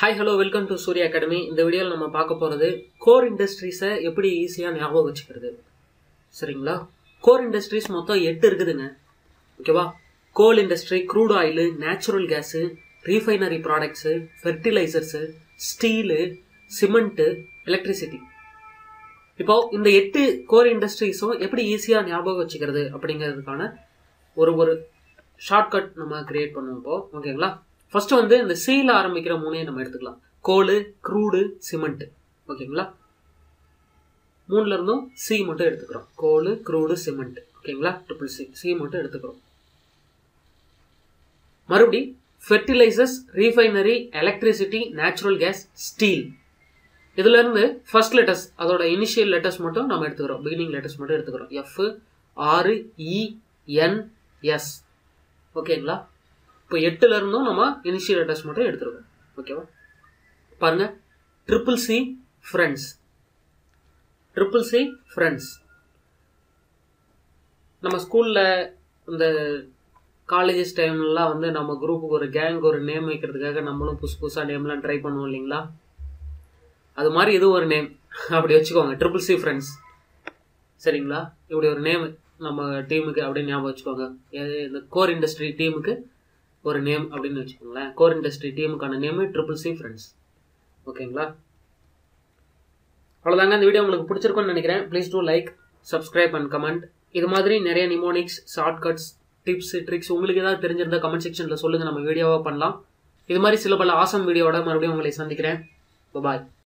hi hello welcome to Surya academy இந்த வீடியோவில் நம்ம பார்க்க போகிறது கோர் இண்டஸ்ட்ரீஸை எப்படி ஈஸியாக ஞாபகம் வச்சுக்கிறது சரிங்களா கோர் இண்டஸ்ட்ரீஸ் மொத்தம் எட்டு இருக்குதுங்க ஓகேவா coal industry crude oil natural gas refinery products fertilizers steel cement electricity இப்போ இந்த எட்டு கோர் இண்டஸ்ட்ரீஸும் எப்படி ஈஸியாக ஞாபகம் வச்சுக்கிறது அப்படிங்கிறதுக்கான ஒரு ஒரு ஷார்ட்கட் நம்ம கிரியேட் பண்ணுவோம் இப்போ ஓகேங்களா ஃபர்ஸ்ட் வந்து இந்த சீல ஆரம்பிக்கிற மூணையும் நம்ம எடுத்துக்கலாம் கோலு க்ரூடு சிமெண்ட் ஓகேங்களா மூணுல இருந்தும் சி மட்டும் எடுத்துக்கிறோம் கோலு க்ரூடு சிமெண்ட் ஓகேங்களா ட்ரிபிள் சி சி மட்டும் எடுத்துக்கிறோம் மறுபடி fertilizers refinery electricity natural gas steel இதுல இருந்து ஃபர்ஸ்ட் லெட்டர்ஸ் அதோட இனிஷியல் லெட்டர்ஸ் மட்டும் நம்ம எடுத்துக்கிறோம் பிகினிங் லெட்டர்ஸ் மட்டும் எடுத்துக்கிறோம் எஃப் ஆறு இ என் எஸ் ஓகேங்களா இப்போ எட்டுல இருந்தும் நம்ம இனிஷியல் லெட்டர்ஸ் மட்டும் எடுத்துருக்கோம் ஓகேவா பாருங்க triple C friends triple C friends நம்ம ஸ்கூல்ல இந்த காலேஜஸ் டைம்லலாம் வந்து நம்ம குரூப்புக்கு ஒரு கேங் ஒரு நேம் வைக்கிறதுக்காக நம்மளும் புதுசு புதுசாக நேம்லாம் ட்ரை பண்ணுவோம் இல்லைங்களா அது மாதிரி இது ஒரு நேம் அப்படி வச்சுக்கோங்க ட்ரிபிள் சி ஃப்ரெண்ட்ஸ் சரிங்களா இப்படி ஒரு நேம் நம்ம டீமுக்கு அப்படின்னு ஞாபகம் வச்சுக்கோங்க எது இந்த கோர் இண்டஸ்ட்ரி டீமுக்கு ஒரு நேம் அப்படின்னு வச்சுக்கோங்களேன் கோர் இண்டஸ்ட்ரி டீமுக்கான நேமு ட்ரிபிள் சி ஃப்ரெண்ட்ஸ் ஓகேங்களா அவ்வளோதாங்க இந்த வீடியோ உங்களுக்கு பிடிச்சிருக்கும்னு நினைக்கிறேன் please do like subscribe and comment இது மாதிரி நிறைய நிமோனிக்ஸ் ஷார்ட்கட்ஸ் டிப்ஸ் ட்ரிக்ஸ் உங்களுக்கு ஏதாவது தெரிஞ்சிருந்தா கமெண்ட் செக்ஷனில் சொல்லுங்கள் நம்ம வீடியோவாக பண்ணலாம் இது மாதிரி சில பல ஆசம் வீடியோவோட மறுபடியும் உங்களை சந்திக்கிறேன் பாய்